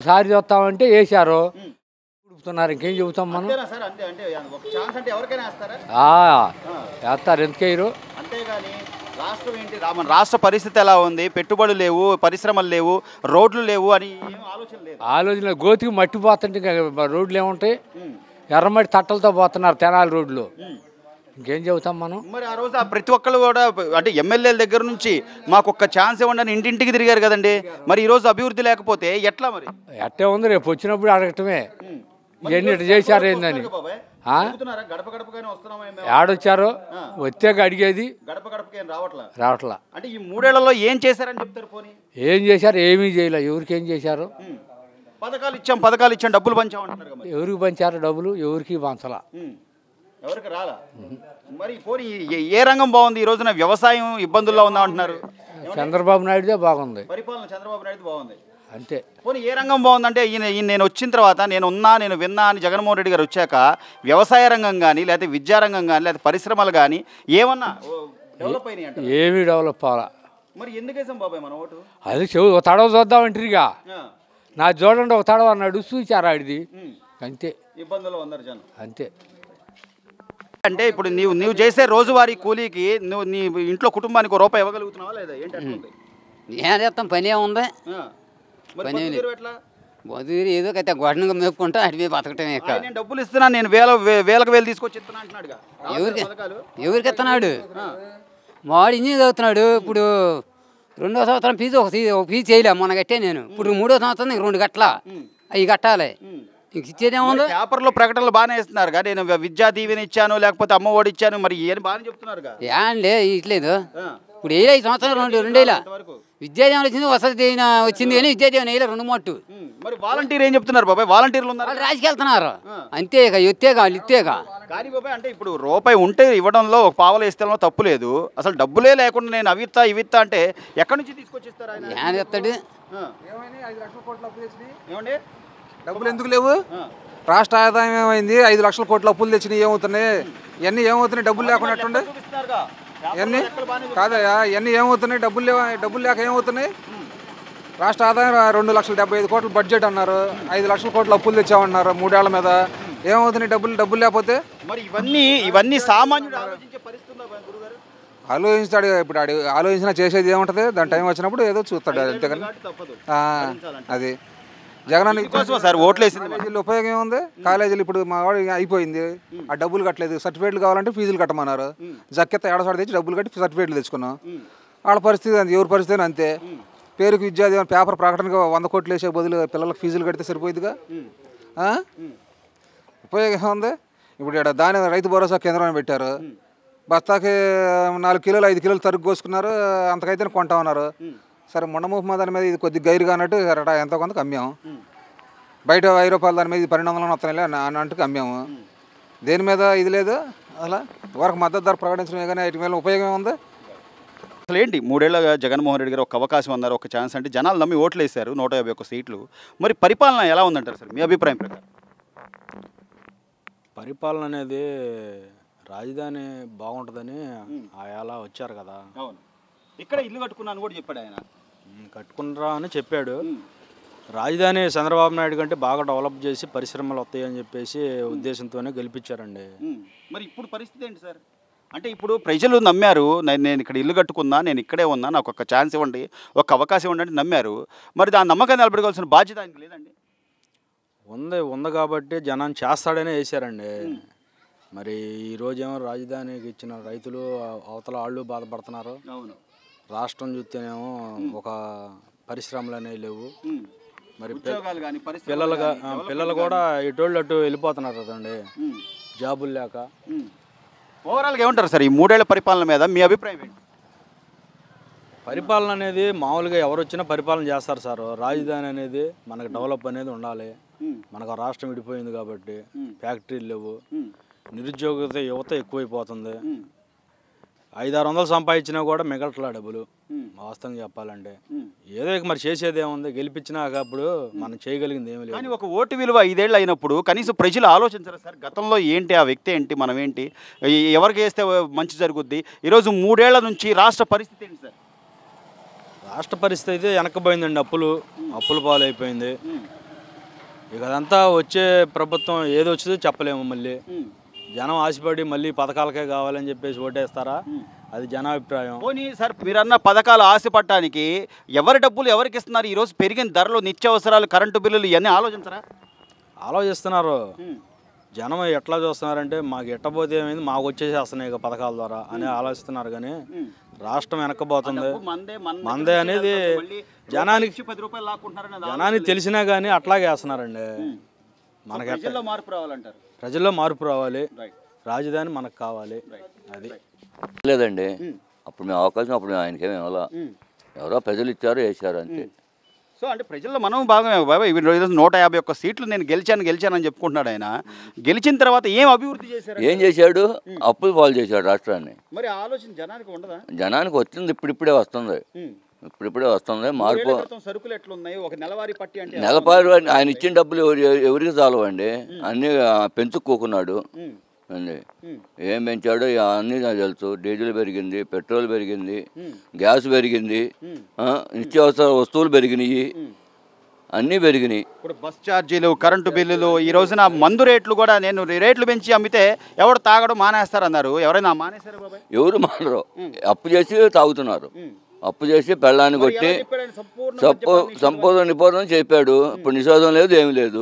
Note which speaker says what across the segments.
Speaker 1: సారి చూస్తామంటే వేశారు చెబుతున్నారు ఇంకేం చెబుతాం మనం
Speaker 2: అంతేనా సార్ అంతే అంటే ఒక ఛాన్స్ అంటే ఎవరికైనా వేస్తారా
Speaker 1: ఆ, వేస్తారు ఎందుకేయరు
Speaker 2: అంతేగాని రాష్ట్రం ఏంటి రా- మన రాష్ట్ర పరిస్థితి ఎలా ఉంది పెట్టుబడులు లేవు పరిశ్రమలు లేవు రోడ్లు లేవు అని ఏం ఆలోచన లేదు
Speaker 1: ఆలోచన గోతికి మట్టి పోతుంటే ఇంకా రోడ్లు ఏముంటాయి
Speaker 2: ఉమ్.
Speaker 1: ఎర్రమట్టి తట్టలతో పోతున్నారు తెనాలి రోడ్లు
Speaker 2: ఉమ్.
Speaker 1: ఇంకేం చెబుతాం మనం
Speaker 2: మరి ఆ రోజు ఆ ప్రతి ఒక్కళ్ళు కూడా అంటే ఎమ్మెల్యేల దగ్గర నుంచి మాకు ఒక్క ఛాన్స్ ఇవ్వండి అని ఇంటింటికి తిరిగారు కదండి మరి ఈ రోజు అభివృద్ధి లేకపోతే ఎట్లా మరి
Speaker 1: ఎట్టే ఉంది రేపు వచ్చినప్పుడు అడగటమే ఇవన్నీ ఇటు చేశారు ఏందని ఆ?
Speaker 2: చెబుతున్నారా? గడప గడపకైనా వస్తున్నామా మేము?
Speaker 1: ఆడొచ్చారు వచ్చాక అడిగేది
Speaker 2: గడప గడపకి ఏం రావట్లా
Speaker 1: రావట్లా
Speaker 2: అంటే ఈ మూడేళ్లలో ఏం చేశారని చెప్తారు పోనీ
Speaker 1: ఏం చేశారు ఏమీ చేయలే ఎవరికి ఏం చేశారు
Speaker 2: ఉమ్. పథకాలు ఇచ్చాం పథకాలు ఇచ్చాం డబ్బులు పంచామంటున్నారు కదా మరి.
Speaker 1: ఎవరికి పంచారు డబ్బులు ఎవరికి పంచలా
Speaker 2: ఉమ్. ఎవరికి రాలా మరి పోనీ ఏ- ఏ రంగం బాగుంది ఈ రోజున వ్యవసాయం ఇబ్బందుల్లో ఉందా అంటున్నారు
Speaker 1: చంద్రబాబు నాయుడుదే బాగుంది
Speaker 2: పరిపాలన చంద్రబాబు నాయుడు బాగుంది
Speaker 1: అంతే
Speaker 2: పోనీ ఏ రంగం బాగుందంటే ఈయన ఈయన నేను వచ్చిన తర్వాత నేను ఉన్నా నేను విన్నా అని జగన్మోహన్ రెడ్డి గారు వచ్చాక వ్యవసాయ రంగం కానీ లేకపోతే విద్యారంగం కానీ లేకపోతే పరిశ్రమలు కానీ ఏమన్నా ఓ, డెవలప్ అయినాయి అంట
Speaker 1: ఏమీ డెవలప్ అవ్వాలా
Speaker 2: మరి ఎందుకు వేసాం బాబాయ్ మన ఓటు
Speaker 1: అది చెవు ఒక తడవ చూద్దామంటారుగా
Speaker 2: ఆ,
Speaker 1: నా చూడండి ఒక తడవ అన్నాడు చూచారు ఆడిది
Speaker 2: ఉమ్.
Speaker 1: అంతే
Speaker 2: ఇబ్బందుల్లో ఉన్నారు జనం
Speaker 1: అంతే
Speaker 2: అంటే ఇప్పుడు నీవు నీవు చేసే రోజువారీ కూలీకి నువ్వు నీ ఇంట్లో కుటుంబానికి ఒక రూపాయి ఇవ్వగలుగుతున్నావా లేదా ఏంటి అట్లుంది?
Speaker 3: ఏం చేస్తాం పని ఏముంది
Speaker 2: ఆ. మరి
Speaker 3: పని ఏం
Speaker 2: బతుకుతెరువు ఎట్లా
Speaker 3: బతుకులు ఏదో అయితే గొడవగా మేపుకుంటా అటు మీద బతకటమే ఇక
Speaker 2: ఆయన నేను డబ్బులు ఇస్తున్నా నేను వేల వే- వేలకు వేలు తీసుకొచ్చి ఇస్తున్నా అంటున్నాడుగా
Speaker 3: ఎవరికి
Speaker 2: పథకాలు
Speaker 3: ఎవరికి ఇస్తున్నాడు
Speaker 2: ఆ.
Speaker 3: మావాడు ఇంజనీర్ చదువుతున్నాడు ఇప్పుడు రెండో సంవత్సరం ఫీజు ఒక ఫీజు ఒక ఫీజు చేయలే మొన్న కట్టే నేను ఇప్పుడు మూడో సంవత్సరం నీకు రెండు గట్ల అవి కట్టాలి ఇంక ఇచ్చేది ఏముంది
Speaker 2: పేపర్లో ప్రకటనలు బాగానే ఇస్తున్నారు కదా నేను విద్యా దీవెన ఇచ్చాను లేకపోతే అమ్మ ఒడి ఇచ్చాను మరి ఏం బాగానే చెప్తున్నారుగా
Speaker 3: ఏంలే ఇట్లేదు
Speaker 2: ఆ.
Speaker 3: ఇప్పుడు వేయలే ఈ సంవత్సరం రెండు రెండేలా
Speaker 2: ఇంతవరకు.
Speaker 3: విద్యాదీవన వచ్చింది వసతి దీవెన వచ్చింది కానీ విద్యాదీవన వేయలే రెండు మట్టు
Speaker 2: ఉమ్. మరి వాలంటీర్ ఏం చెప్తున్నారు బాబాయ్ వాలంటీర్లు ఉన్నారు
Speaker 3: వాళ్ళు రాజుకెళ్తున్నారు అంతేగా ఎత్తేగా వాళ్ళు ఇత్తేగా
Speaker 2: కానీ బాబాయ్ అంటే ఇప్పుడు రూపాయి ఉంటే ఇవ్వడంలో ఒక పావలు ఇస్తే తప్పు లేదు అసలు డబ్బులే లేకుండా నేను అవిత్తా ఇవిత్తా అంటే ఎక్కడి నుంచి తీసుకొచ్చిస్తారు ఆయన
Speaker 3: ఏం చెప్తాడు
Speaker 2: ఆ. ఏమండి
Speaker 4: డబ్బులు ఎందుకు లేవు
Speaker 2: ఆ.
Speaker 4: రాష్ట్ర ఆదాయం ఏమైంది ఐదు లక్షల కోట్ల అప్పులు తెచ్చినాయి ఏమవుతున్నాయి ఇవన్నీ ఏమవుతున్నాయి డబ్బులు లేకుండా ఎట్టుండే
Speaker 2: చూపిస్తున్నారుగా.
Speaker 4: ఇవన్నీ
Speaker 2: లెక్కలు బాగానే
Speaker 4: కాదయ్యా ఇవన్నీ ఏమవుతున్నాయి డబ్బులు లేవ డబ్బులు లేక ఏమవుతున్నాయి రాష్ట్ర ఆదాయం రెండు లక్షల డెబ్బై ఐదు కోట్ల బడ్జెట్ అన్నారు ఐదు లక్షల కోట్ల అప్పులు తెచ్చామన్నారు మూడేళ్ల మీద ఏమవుతున్నాయి డబ్బులు డబ్బులు లేకపోతే
Speaker 2: మరి ఇవన్నీ ఇవన్నీ సామాన్యుడు ఆలోచించే పరిస్థితి ఉందా గురుగారు
Speaker 4: ఆలోచించాడు ఇప్పుడు ఆడు ఆలోచించినా చేసేది ఏముంటుంది దాని టైం వచ్చినప్పుడు ఏదో చూస్తాడు అంతేగాని
Speaker 2: కాబట్టి తప్పదు
Speaker 4: ఆ, అది జగన్
Speaker 2: కోసమా సార్ ఓట్లు వేసింది
Speaker 4: కాలేజీలు ఉపయోగం ఏముంది కాలేజీలు ఇప్పుడు మా వాడు అయిపోయింది ఆ డబ్బులు కట్టలేదు సర్టిఫికేట్లు కావాలంటే ఫీజులు కట్టమన్నారు జక్కెత్త ఏడసారి తెచ్చి డబ్బులు కట్టి సర్టిఫికేట్లు తెచ్చుకున్నాం వాళ్ళ పరిస్థితి అంతే ఎవరి పరిస్థితి అయినా అంతే పేరుకి విద్యాది పేపర్ ప్రకటనగా వంద కోట్లు వేసే బదులు పిల్లలకు ఫీజులు కడితే సరిపోయిందిగా ఆ? ఉపయోగం ఏముంది ఇప్పుడు ఇక్కడ దాని రైతు భరోసా కేంద్రం అని పెట్టారు బస్తాకి నాలుగు కిలోలు ఐదు కిలోలు తరుగు కోసుకున్నారు అంతకైతే కొంటామన్నారు సరే మొండమూపు దాని మీద ఇది కొద్దిగా గైరుగా అన్నట్టు సరే ఎంతో కొంత అమ్మాము బయట వెయ్యి రూపాయలు దాని మీద ఇది పన్నెండు వందలు వస్తున్నాయి అని అన్నట్టుకు అమ్మాము దేని మీద ఇది లేదు అలా వరకు మద్దతు ధర ప్రకటించడమే కానీ వీటి మీద ఉపయోగం ఏముంది
Speaker 2: అసలు ఏంటి మూడేళ్ల జగన్మోహన్ రెడ్డి గారు ఒక అవకాశం అన్నారు ఒక ఛాన్స్ అంటే జనాలు నమ్మి ఓట్లు వేశారు నూట యాభై ఒక్క సీట్లు మరి పరిపాలన ఎలా ఉందంటారు సార్ మీ అభిప్రాయం ప్రకారం
Speaker 5: పరిపాలన అనేది రాజధాని బాగుంటుందని ఆయాలా వచ్చారు కదా
Speaker 2: అవును ఇక్కడ ఇల్లు కట్టుకున్నాను కూడా చెప్పాడు ఆయన
Speaker 5: ఉమ్, కట్టుకుంటారా అని చెప్పాడు రాజధాని చంద్రబాబు నాయుడు కంటే బాగా డెవలప్ చేసి పరిశ్రమలు వస్తాయని చెప్పేసి ఉద్దేశంతోనే గెలిపించారండి
Speaker 2: ఉమ్. మరి ఇప్పుడు పరిస్థితి ఏంటి సార్ అంటే ఇప్పుడు ప్రజలు నమ్మారు నేను నేను ఇక్కడ ఇల్లు కట్టుకున్నా నేను ఇక్కడే ఉన్నా నాకు ఒక ఛాన్స్ ఇవ్వండి ఒక అవకాశం ఇవ్వండి అంటే నమ్మారు మరి దాని నమ్మకాన్ని నిలబెట్టుకోవాల్సిన బాధ్యత ఆయనకి లేదండి
Speaker 5: ఉంది ఉంది కాబట్టి జనాన్ని చేస్తాడనే వేసారండి మరి ఈ రోజేమో రాజధానికి ఇచ్చిన రైతులు అవతల వాళ్ళు బాధపడుతున్నారు
Speaker 2: అవును
Speaker 5: రాష్ట్రం చూస్తేనేమో ఒక పరిశ్రమలు అనేవి లేవు మరి పిల్ల-
Speaker 2: ఉద్యోగాలు కానీ పరిస్థితి
Speaker 5: పిల్లలుగా ఆ, పిల్లలు కూడా ఇటోళ్ళు అటు వెళ్ళిపోతున్నారు కదండి జాబులు లేక
Speaker 2: ఓవరాల్గా ఏమంటారు సార్ ఈ మూడేళ్ల పరిపాలన మీద మీ అభిప్రాయం ఏంటి
Speaker 5: పరిపాలన అనేది మామూలుగా ఎవరు వచ్చినా పరిపాలన చేస్తారు సార్ రాజధాని అనేది మనకు డెవలప్ అనేది ఉండాలి మనకు ఆ రాష్ట్రం విడిపోయింది కాబట్టి ఫ్యాక్టరీలు లేవు నిరుద్యోగత యువత ఎక్కువైపోతుంది ఐదారు వందలు సంపాదించినా కూడా మిగలట్లా డబ్బులు వాస్తవంగా చెప్పాలంటే ఏదో ఇక మరి చేసేది ఏముంది గెలిపించినాక అప్పుడు మనం చేయగలిగింది ఏమీ లేదు
Speaker 2: కానీ ఒక ఓటు విలువ ఐదేళ్ళు అయినప్పుడు కనీసం ప్రజలు ఆలోచించరు సార్ గతంలో ఏంటి ఆ వ్యక్తి ఏంటి మనం ఏంటి ఎ- ఎవరికి వేస్తే మంచి జరుగుద్ది ఈరోజు మూడేళ్ల నుంచి రాష్ట్ర పరిస్థితి ఏంటి సార్
Speaker 5: రాష్ట్ర పరిస్థితి అయితే వెనకబోయిందండి అప్పులు అప్పుల పాలైపోయింది ఇక అదంతా వచ్చే ప్రభుత్వం ఏది వచ్చిందో చెప్పలేము మళ్ళీ జనం ఆశపడి మళ్ళీ పథకాలకే కావాలని చెప్పేసి ఓటేస్తారా అది జనాభిప్రాయం
Speaker 2: పోనీ సార్ మీరన్న పథకాలు ఆశపడటానికి ఎవరి డబ్బులు ఎవరికి ఇస్తున్నారు ఈరోజు పెరిగిన ధరలు నిత్యావసరాలు కరెంటు బిల్లులు ఇవన్నీ ఆలోచించరా
Speaker 5: ఆలోచిస్తున్నారు జనం ఎట్లా చూస్తున్నారంటే మాకు ఎట్టబోతే ఏమైంది మాకు వచ్చేసేస్తున్నాయి ఇక పథకాల ద్వారా అని ఆలోచిస్తున్నారు కానీ రాష్ట్రం వెనక్కపోతుంది
Speaker 2: మందే మన దగ్గర
Speaker 5: మందే అనేది
Speaker 2: మళ్ళీ
Speaker 5: జనానికి
Speaker 2: ఇచ్చి పది రూపాయలు లాక్కుంటున్నారని అది
Speaker 5: జనానికి తెలిసినా కానీ అట్లాగే వేస్తున్నారండి మనకి ఎట్ట-
Speaker 2: ప్రజల్లో మార్పు రావాలంటారు
Speaker 5: ప్రజల్లో మార్పు రావాలి
Speaker 2: రైట్
Speaker 5: రాజధాని మనకు కావాలి అది
Speaker 6: లేదండి అప్పుడు మేము అవకాశం అప్పుడు ఆయనకేమి ఇవ్వాల ఎవరో ప్రజలు ఇచ్చారు వేసారు అంతే
Speaker 2: సో అంటే ప్రజల్లో మనం భాగమే బాబాయ్ ఇవి ఈరోజు నూట యాభై ఒక్క సీట్లు నేను గెలిచాను గెలిచానని చెప్పుకుంటున్నాడు ఆయన గెలిచిన తర్వాత ఏం అభివృద్ధి చేశారు
Speaker 6: ఏం చేశాడు అప్పులు పాలు చేశాడు రాష్ట్రాన్ని
Speaker 2: మరి ఆలోచన జనానికి ఉండదా
Speaker 6: జనానికి వచ్చింది ఇప్పుడిప్పుడే వస్తుంది ఇప్పుడిప్పుడే వస్తుంది మార్పు
Speaker 2: ఏళ్ల క్రితం సరుకులు ఎట్లున్నాయి ఒక నెలవారీ పట్టి అంటే
Speaker 6: నెలపారు ఆయన ఇచ్చిన డబ్బులు ఎవరి ఎవరికి చాలవండి అన్నీ ఆ, పెంచుకోకున్నాడు అండి ఏం పెంచాడో ఇక అన్నీ నాకు తెలుసు డీజిల్ పెరిగింది పెట్రోల్ పెరిగింది గ్యాస్ పెరిగింది ఆ, నిత్యావసర వస్తువులు పెరిగినాయి అన్నీ పెరిగినాయి
Speaker 2: ఇప్పుడు బస్ ఛార్జీలు కరెంటు బిల్లులు ఈ రోజున మందు రేట్లు కూడా నేను రేట్లు పెంచి అమ్మితే ఎవడు తాగడం మానేస్తారన్నారు ఎవరైనా మానేశారు బాబాయ్
Speaker 6: ఎవరు మానరు అప్పు చేసి తాగుతున్నారు అప్పు చేసి పెళ్ళాన్ని కొట్టి
Speaker 2: ఎలా చెప్పాడండి? సంపూర్ణ
Speaker 6: సంపూ
Speaker 2: మద్యపాన
Speaker 6: సంపూర్ణ నిపోదం చెప్పాడు ఇప్పుడు నిషేధం లేదు ఏమి లేదు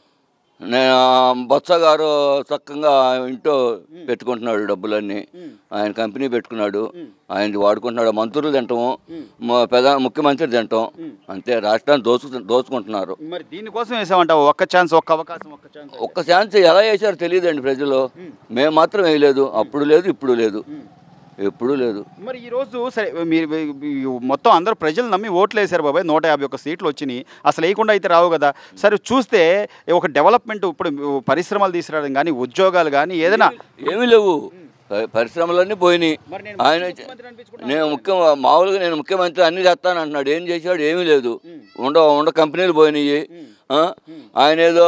Speaker 6: నేను ఆ బొత్స గారు చక్కగా ఇంట్లో పెట్టుకుంటున్నాడు డబ్బులన్నీ ఆయన కంపెనీ పెట్టుకున్నాడు ఆయన వాడుకుంటున్నాడు మంత్రులు తింటాము మ- ప్రధాన ముఖ్యమంత్రి తింటాం అంతే రాష్ట్రాన్ని దోసు దోచుకుంటున్నారు
Speaker 2: మరి దీనికోసం వేసామంటావు ఒక్క ఛాన్స్ ఒక్క అవకాశం ఒక్క ఛాన్స్
Speaker 6: ఒక్క ఛాన్స్ ఎలా వేశారో తెలియదండి ప్రజలు మేము మాత్రం వేయలేదు అప్పుడు లేదు ఇప్పుడు లేదు ఎప్పుడూ లేదు
Speaker 2: మరి ఈ రోజు సరే మీరు మీరు మొత్తం అందరూ ప్రజలు నమ్మి ఓట్లు వేశారు బాబాయ్ నూట యాభై ఒక్క సీట్లు వచ్చినాయి అసలు వేయకుండా అయితే రావు కదా సరే చూస్తే ఒక డెవలప్మెంట్ ఇప్పుడు పరిశ్రమలు తీసుకురావడం కానీ ఉద్యోగాలు కానీ ఏదైనా
Speaker 6: ఏమీ లేవు ప- పరిశ్రమలన్నీ పోయినాయి
Speaker 2: మరి నేను
Speaker 6: ఆయన
Speaker 2: ముఖ్యమంత్రి అనిపించుకుంటా
Speaker 6: నేను ముఖ్య మామూలుగా నేను ముఖ్యమంత్రి అన్ని చేస్తాను అంటున్నాడు ఏం చేశాడు ఏమీ లేదు ఉండ ఉండ కంపెనీలు పోయినాయి ఆ? ఆయన ఏదో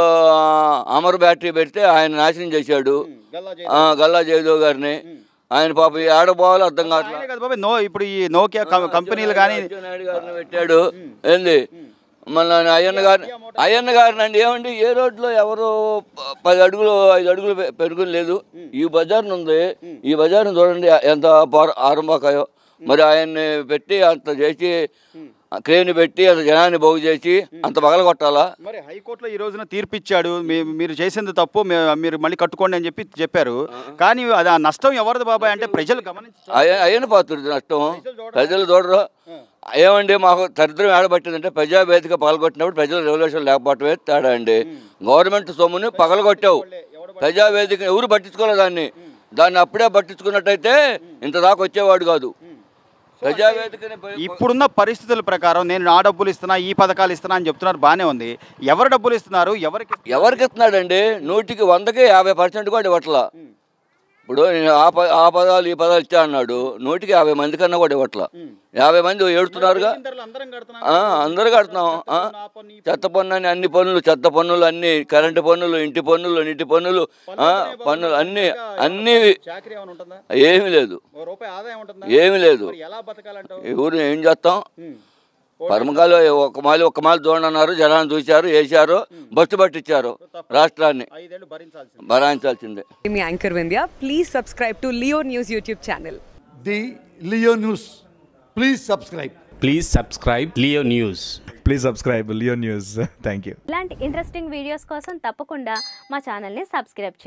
Speaker 6: అమర్ బ్యాటరీ పెడితే ఆయన నాశనం చేశాడు
Speaker 2: గల్లా
Speaker 6: ఆ, గల్లా జయదేవ్ గారిని ఆయన పాప ఏడ పోవాలో అర్థం కావట్లేదు
Speaker 2: ఆయనే కదా బాబాయ్ నో ఇప్పుడు ఈ నోకియా కం- కంపెనీలు కానీ
Speaker 6: నాయుడు గారిని పెట్టాడు ఏంది మళ్ళీ అయ్యన్న గారిని అయ్యన్న గారిని అండి ఏమండి ఏ రోడ్లో ఎవరు ప- పది అడుగులు ఐదు అడుగులు పె- పెరుగులు లేదు ఈ బజార్ను ఉంది ఈ బజార్ను చూడండి ఎంత పార- ఆరంభకాయో మరి ఆయన్ని పెట్టి అంత చేసి క్రేన్ పెట్టి అంత జనాన్ని బాగు చేసి అంత పగల కొట్టాలా
Speaker 2: మరి హైకోర్టులో ఈ రోజున తీర్పిచ్చాడు మీ- మీరు చేసింది తప్పు మే- మీరు మళ్ళీ కట్టుకోండి అని చెప్పి చెప్పారు కానీ అది ఆ నష్టం ఎవరిది బాబాయ్ అంటే ప్రజలు గమనించారు
Speaker 6: అయ్య- అయ్యన పాత్రుడు నష్టం ప్రజలు చూడరు ఏమండి మాకు దరిద్రం ఏడబట్టిందంటే ప్రజావేదిక పగలగొట్టినప్పుడు ప్రజలు రెవల్యూషన్ లేకపోవటమే తేడా అండి గవర్నమెంట్ సొమ్ముని పగలగొట్టావు ప్రజావేదిక ఎవరు పట్టించుకోలేదు దాన్ని దాన్ని అప్పుడే పట్టించుకున్నట్టయితే ఇంత దాకా వచ్చేవాడు కాదు ప్రజావేదికని పోయి-
Speaker 2: ఇప్పుడున్న పరిస్థితుల ప్రకారం నేను ఆ డబ్బులు ఇస్తున్నా ఈ పథకాలు ఇస్తున్నా అని చెప్తున్నారు బాగానే ఉంది ఎవరు డబ్బులు ఇస్తున్నారు ఎవరికి ఇస్తున్నారు?
Speaker 6: ఎవరికి ఇస్తున్నాడండి నూటికి వందకి యాభై పర్సెంట్ కూడా ఇవ్వట్లా ఇప్పుడు నేను ఆ ప ఆ పదాలు ఈ పదాలు ఇచ్చా అన్నాడు నూటికి యాభై మంది కన్నా కూడా ఇవ్వట్లా యాభై మంది ఏడుతున్నారుగా
Speaker 2: ధరలు అందరం కడుతున్నాం
Speaker 6: ఆ, అందరూ కడుతున్నాం ఆ, చెత్త పన్ను అని అన్ని పన్నులు చెత్త పన్నులు అన్ని కరెంటు పన్నులు ఇంటి పన్నులు నీటి పన్నులు ఆ, పన్నులు అన్ని అన్ని
Speaker 2: చాకరీ ఏమైనా ఉంటుందా
Speaker 6: ఏమీ లేదు
Speaker 2: ఓ రూపాయి ఆదాయం ఉంటుందా
Speaker 6: ఏమీ లేదు
Speaker 2: మరి ఎలా బతకాలంటావు
Speaker 6: ఎవరు ఏం చేస్తాం పరమకాలు ఒక మాలి ఒక మాలి చూడండి అన్నారు జనాన్ని చూశారు వేశారు బస్సు పట్టించారు రాష్ట్రాన్ని
Speaker 2: ఐదేళ్ళు భరించాల్సింది
Speaker 6: భరాయించాల్సిందే
Speaker 7: మీ anchor Vindhya please subscribe to Leo News YouTube channel
Speaker 8: the Leo News. Please subscribe.
Speaker 9: Please subscribe Leo News.
Speaker 10: Please subscribe Leo News thank you
Speaker 11: ఇలాంటి ఇంట్రెస్టింగ్ వీడియోస్ కోసం తప్పకుండా మా ఛానల్ని సబ్స్క్రైబ్ చేయండి